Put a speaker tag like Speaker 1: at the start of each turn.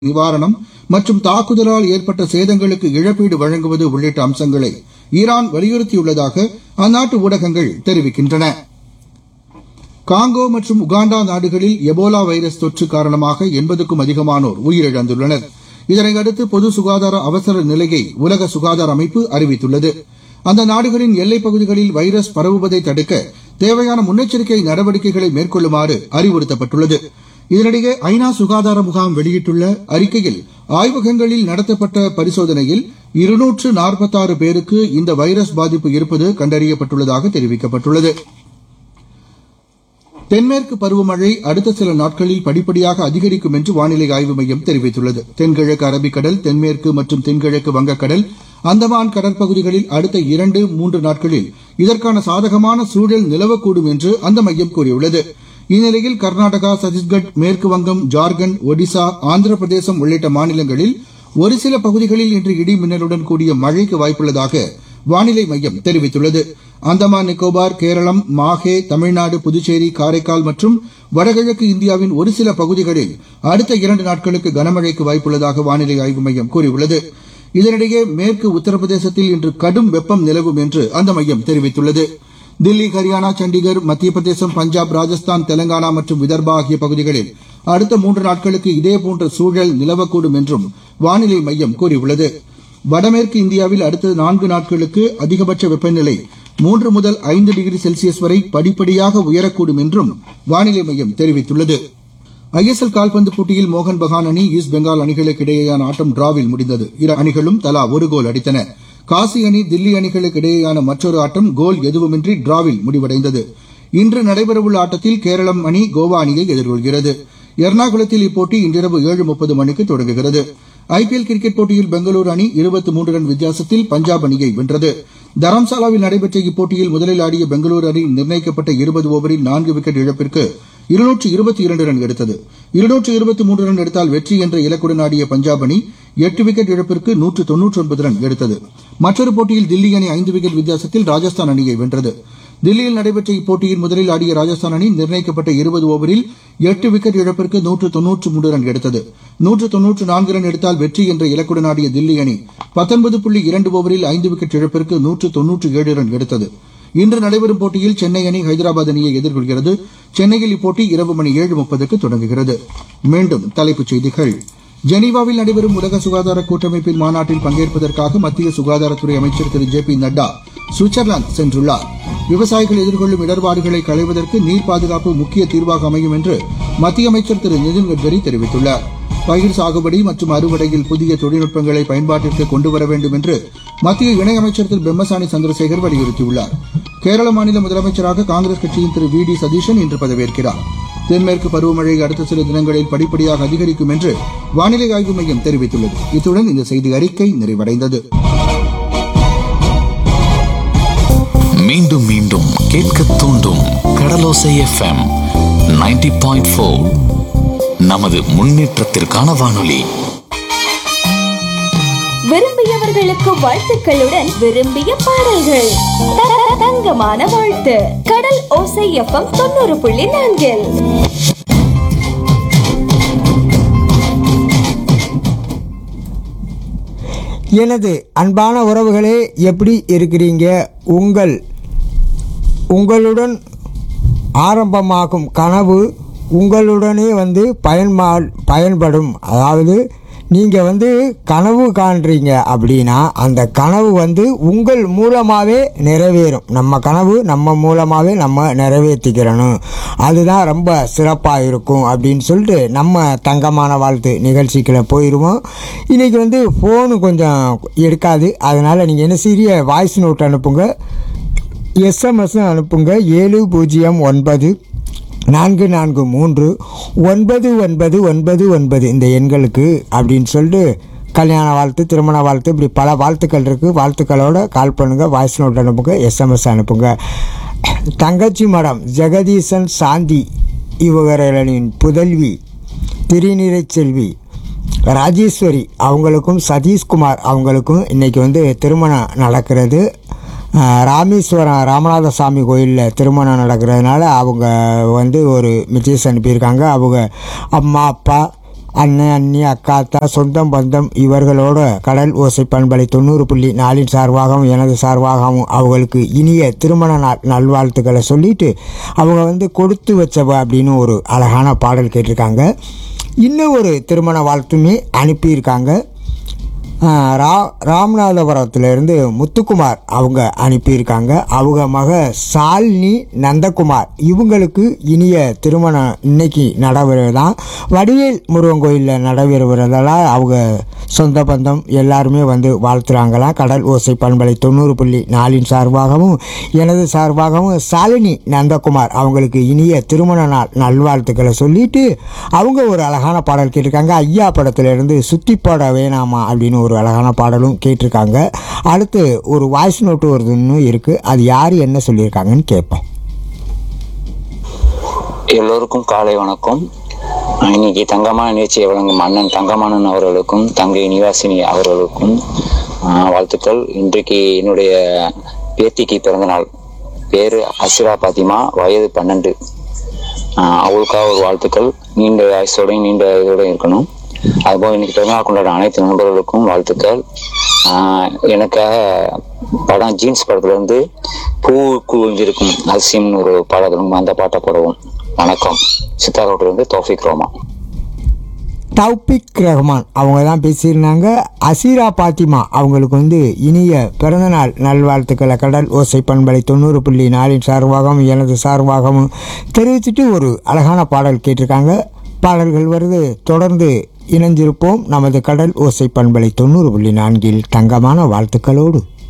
Speaker 1: நிவாரணம் மற்றும் தாக்குதலால் ஏற்பட்ட சேதங்களுக்கு இழப்பீடு வழங்குவது உள்ளிட்ட அம்சங்களை ஈரான் வலியுறுத்தியுள்ளதாக அந்நாட்டு ஊடகங்கள் தெரிவிக்கின்றன காங்கோ மற்றும் உகாண்டா நாடுகளில் எபோலா வைரஸ் தொற்று காரணமாக எண்பதுக்கும் அதிகமானோர் உயிரிழந்துள்ளனர் இதனையடுத்து பொது சுகாதார அவசர நிலையை உலக சுகாதார அமைப்பு அறிவித்துள்ளது அந்த நாடுகளின் எல்லைப் பகுதிகளில் வைரஸ் பரவுவதை தடுக்க தேவையான முன்னெச்சரிக்கை நடவடிக்கைகளை மேற்கொள்ளுமாறு அறிவுறுத்தப்பட்டுள்ளது இதனிடையே ஐநா சுகாதார முகாம் வெளியிட்டுள்ள அறிக்கையில் ஆய்வகங்களில் நடத்தப்பட்ட பரிசோதனையில் இருநூற்று நாற்பத்தாறு பேருக்கு இந்த வைரஸ் பாதிப்பு இருப்பது கண்டறியப்பட்டுள்ளதாக தெரிவிக்கப்பட்டுள்ளது தென்மேற்கு பருவமழை அடுத்த சில நாட்களில் படிப்படியாக அதிகரிக்கும் என்று வானிலை ஆய்வு மையம் தெரிவித்துள்ளது தென்கிழக்கு அரபிக்கடல் தென்மேற்கு மற்றும் தென்கிழக்கு வங்கக்கடல் அந்தமான் கடற்பகுதிகளில் அடுத்த இரண்டு மூன்று நாட்களில் இதற்கான சாதகமான சூழல் நிலவக்கூடும் என்று அந்த மையம் கூறியுள்ளது இந்நிலையில் கர்நாடகா சத்தீஸ்கட் மேற்கு வங்கம் ஜார்க்கண்ட் ஒடிசா ஆந்திர பிரதேசம் உள்ளிட்ட மாநிலங்களில் ஒரு சில பகுதிகளில் இன்று இடி மின்னலுடன் கூடிய மழைக்கு வாய்ப்புள்ளதாக வானிலை மையம் தெரிவித்துள்ளது அந்தமான் நிக்கோபார் கேரளம் மாஹே தமிழ்நாடு புதுச்சேரி காரைக்கால் மற்றும் வடகிழக்கு இந்தியாவின் ஒரு சில பகுதிகளில் அடுத்த இரண்டு நாட்களுக்கு கனமழைக்கு வாய்ப்புள்ளதாக வானிலை ஆய்வு மையம் கூறியுள்ளது இதனிடையே மேற்கு உத்தரப்பிரதேசத்தில் இன்று கடும் வெப்பம் நிலவும் என்று அந்த மையம் தெரிவித்துள்ளது தில்லி ஹரியானா சண்டிகர் மத்திய பிரதேசம் பஞ்சாப் ராஜஸ்தான் தெலங்கானா மற்றும் விதர்பா ஆகிய பகுதிகளில் அடுத்த மூன்று நாட்களுக்கு இதேபோன்ற சூழல் நிலவக்கூடும் என்றும் வானிலை மையம் கூறியுள்ளது வடமேற்கு இந்தியாவில் அடுத்த நான்கு நாட்களுக்கு அதிகபட்ச வெப்பநிலை மூன்று முதல் ஐந்து டிகிரி செல்சியஸ் வரை படிப்படியாக உயரக்கூடும் என்றும் வானிலை மையம் தெரிவித்துள்ளது ஐஎஸ்எல் கால்பந்து போட்டியில் மோகன் பகான் அணி ஈஸ்ட் பெங்கால் அணிகளுக்கு இடையேயான ஆட்டம் டிராவில் முடிந்தது இரு அணிகளும் தலா ஒரு கோல் அடித்தன காசி அணி தில்லி அணிகளுக்கு இடையேயான மற்றொரு ஆட்டம் கோல் எதுவுமின்றி டிராவில் முடிவடைந்தது இன்று நடைபெறவுள்ள ஆட்டத்தில் கேரளம் அணி கோவா அணியை எதிர்கொள்கிறது எர்ணாகுளத்தில் இப்போட்டி இன்றிரவு ஏழு முப்பது மணிக்கு தொடங்குகிறது ஐபிஎல் கிரிக்கெட் போட்டியில் பெங்களூரு அணி இருபத்தி மூன்று ரன் வித்தியாசத்தில் பஞ்சாப் அணியை வென்றது தரம்சாலாவில் நடைபெற்ற இப்போட்டியில் முதலில் ஆடிய பெங்களூரு அணி நிர்ணயிக்கப்பட்ட இருபது ஓவரில் நான்கு விக்கெட் இழப்பிற்கு இருநூற்று இருபத்தி இரண்டு ரன் எடுத்தது இருநூற்று இருபத்தி மூன்று ரன் எடுத்தால் வெற்றி என்ற இலக்குடன் ஆடிய பஞ்சாப் அணி எட்டு விக்கெட் இழப்பிற்கு நூற்று தொன்னூற்றி ஒன்பது ரன் எடுத்தது மற்றொரு போட்டியில் தில்லி அணி ஐந்து விக்கெட் வித்தியாசத்தில் ராஜஸ்தான் அணியை வென்றது தில்லியில் நடைபெற்ற இப்போட்டியில் முதலில் ஆடிய ராஜஸ்தான் அணி நிர்ணயிக்கப்பட்ட இருபது ஓவரில் எட்டு விக்கெட் இழப்பிற்கு நூற்று தொன்னூற்று மூன்று ரன் எடுத்தது நூற்று தொன்னூற்று நான்கு ரன் எடுத்தால் வெற்றி என்ற இலக்குடன் ஆடிய தில்லி அணி பத்தொன்பது புள்ளி இரண்டு ஓவரில் ஐந்து விக்கெட் இழப்பிற்கு நூற்று தொன்னூற்று ஏழு ரன் எடுத்தது இன்று நடைபெறும் போட்டியில் சென்னை அணி ஹைதராபாத் அணியை எதிர்கொள்கிறது சென்னையில் இப்போட்டி இரவு மணி ஏழு முப்பதுக்கு தொடங்குகிறது மீண்டும் தலைப்புச் செய்திகள் ஜெனீவாவில் நடைபெறும் உலக சுகாதார கூட்டமைப்பின் மாநாட்டில் பங்கேற்பதற்காக மத்திய சுகாதாரத்துறை அமைச்சர் திரு ஜே பி நட்டா சுவிட்சர்லாந்து சென்றுள்ளார் விவசாயிகள் எதிர்கொள்ளும் இடர்பாடுகளை களைவதற்கு நீர் பாதுகாப்பு முக்கிய தீர்வாக அமையும் என்று மத்திய அமைச்சர் திரு நிதின் கட்கரி தெரிவித்துள்ளார் பயிர் சாகுபடி மற்றும் அறுவடையில் புதிய தொழில்நுட்பங்களை பயன்பாட்டிற்கு கொண்டுவர வேண்டும் என்று மத்திய இணையமைச்சர் திரு பெம்மசானி சந்திரசேகர் வலியுறுத்தியுள்ளார் கேரள மாநில முதலமைச்சராக காங்கிரஸ் கட்சியின் திரு வி டி சதீஷன் இன்று பதவியேற்கிறார் தென்மேற்கு பருவமழை அடுத்த சில தினங்களில் படிப்படியாக அதிகரிக்கும் என்று வானிலை ஆய்வு மையம் தெரிவித்துள்ளது இத்துடன் இந்த செய்தி அறிக்கை நிறைவடைந்தது
Speaker 2: மீண்டும் மீண்டும் கேட்க தூண்டும் கடலோசை எஃப்எம் 90.4 பாயிண்ட் நமது முன்னேற்றத்திற்கான வானொலி
Speaker 3: விரும்பியவர்களுக்கு வாழ்த்துக்களுடன் விரும்பிய பாடல்கள் த- தங்கமான வாழ்த்து கடல் ஓசை எஃப்எம் தொண்ணூறு புள்ளி நான்கில்
Speaker 4: எனது அன்பான உறவுகளே எப்படி இருக்கிறீங்க உங்கள் உங்களுடன் ஆரம்பமாகும் கனவு உங்களுடனே வந்து பயன்மா பயன்படும் அதாவது நீங்கள் வந்து கனவு காண்றீங்க அப்படின்னா அந்த கனவு வந்து உங்கள் மூலமாகவே நிறைவேறும் நம்ம கனவு நம்ம மூலமாகவே நம்ம நிறைவேற்றிக்கிறணும் அதுதான் ரொம்ப சிறப்பாக இருக்கும் அப்படின்னு சொல்லிட்டு நம்ம தங்கமான வாழ்த்து நிகழ்ச்சிக்குள்ள போயிடுவோம் இன்றைக்கி வந்து ஃபோனு கொஞ்சம் எடுக்காது அதனால் நீங்கள் என்ன சீரிய வாய்ஸ் நோட் அனுப்புங்க எஸ்எம்எஸ் அனுப்புங்க ஏழு பூஜ்ஜியம் ஒன்பது நான்கு நான்கு மூன்று ஒன்பது ஒன்பது ஒன்பது ஒன்பது இந்த எண்களுக்கு அப்படின்னு சொல்லிட்டு கல்யாண வாழ்த்து திருமண வாழ்த்து இப்படி பல வாழ்த்துக்கள் இருக்குது வாழ்த்துக்களோட கால் பண்ணுங்கள் வாய்ஸ் நோட் அனுப்புங்க எஸ்எம்எஸ் அனுப்புங்க தங்கச்சி மடம் ஜெகதீசன் சாந்தி இவர்களின் புதல்வி திருநிறை செல்வி ராஜேஸ்வரி அவங்களுக்கும் சதீஷ்குமார் அவங்களுக்கும் இன்றைக்கி வந்து திருமணம் நடக்கிறது ஆஹ், ராமேஸ்வரம் ராமநாத சாமி கோயிலில் திருமணம் நடக்கிறதுனால அவங்க வந்து ஒரு மெசேஜ் அனுப்பியிருக்காங்க அவங்க அம்மா அப்பா அண்ணன் அண்ணி அக்கா அத்தா சொந்தம் பந்தம் இவர்களோட கடல் ஓசை பண்பலை தொண்ணூறு புள்ளி நாலின் சார்பாகவும் எனது சார்பாகவும் அவங்களுக்கு இனிய திருமண நாள் நல்வாழ்த்துக்களை சொல்லிட்டு அவங்க வந்து கொடுத்து வச்சவ அப்படின்னு ஒரு அழகான பாடல் கேட்டிருக்காங்க இன்னும் ஒரு திருமண வாழ்த்துமே அனுப்பியிருக்காங்க ஆஹ் ரா ராமநாதபுரத்துலேருந்து முத்துக்குமார் அவங்க அனுப்பியிருக்காங்க அவங்க மக சாலினி நந்தகுமார் இவங்களுக்கு இனிய திருமணம் இன்னைக்கு நடைபெறுவதான் வடிவேல் முருகன் கோயிலில் நடைபெறுவதால் அவங்க சொந்த பந்தம் எல்லாருமே வந்து வாழ்த்துறாங்களாம் கடல் ஓசை பண்பலை தொண்ணூறு புள்ளி நாலின் சார்பாகவும் எனது சார்பாகவும் சாலினி நந்தகுமார் அவங்களுக்கு இனிய திருமண நாள் நல்வாழ்த்துக்களை சொல்லிட்டு அவங்க ஒரு அழகான பாடல் கேட்டிருக்காங்க ஐயா படத்திலிருந்து சுத்தி போட வேணாமா அப்படின்னு ஒரு அழகான பாடலும் கேட்டிருக்காங்க அடுத்து ஒரு வாய்ஸ் நோட்டு ஒரு இன்னும் இருக்குது அது யார் என்ன சொல்லியிருக்காங்கன்னு கேட்போம்
Speaker 5: எல்லோருக்கும் காலை வணக்கம் இன்னைக்கு தங்கமான நிகழ்ச்சியை வழங்கும் அண்ணன் தங்கமானன் அவர்களுக்கும் தங்கை நிவாசினி அவர்களுக்கும் ஆஹ், வாழ்த்துக்கள் இன்றைக்கு என்னுடைய பேத்திக்கு பிறந்த நாள் பேரு அசிரா பாத்திமா வயது பன்னெண்டு ஆஹ், அவளுக்காக ஒரு வாழ்த்துக்கள் நீண்ட ஆயுசோடையும் நீண்ட இதோடையும் இருக்கணும் அதுபோல் இன்னைக்கு பிறந்தநாள் கொண்டாட அனைத்து நண்பர்களுக்கும் வாழ்த்துக்கள் ஆஹ், எனக்காக படம் ஜீன்ஸ் படத்துல இருந்து பூ குவிஞ்சிருக்கும் அதிசயம்னு ஒரு பாடல் இருக்கும் அந்த பாட்டை போடுவோம் வணக்கம் சித்தாரோட்டிலிருந்து தோஃபிக் ரோமா
Speaker 4: தௌபிக் ரஹ்மான் அவங்க தான் பேசியிருந்தாங்க அசீரா பாத்திமா அவங்களுக்கு வந்து இனிய பிறந்தநாள் நல்வாழ்த்துக்களை கடல் ஓசை பண்பலை தொண்ணூறு புள்ளி நாலின் சார்பாகவும் எனது சார்பாகவும் தெரிவித்துட்டு ஒரு அழகான பாடல் கேட்டிருக்காங்க பாடல்கள் வருது தொடர்ந்து இணைஞ்சிருப்போம் நமது கடல் ஓசை பண்பலை தொண்ணூறு புள்ளி நான்கில் தங்கமான வாழ்த்துக்களோடு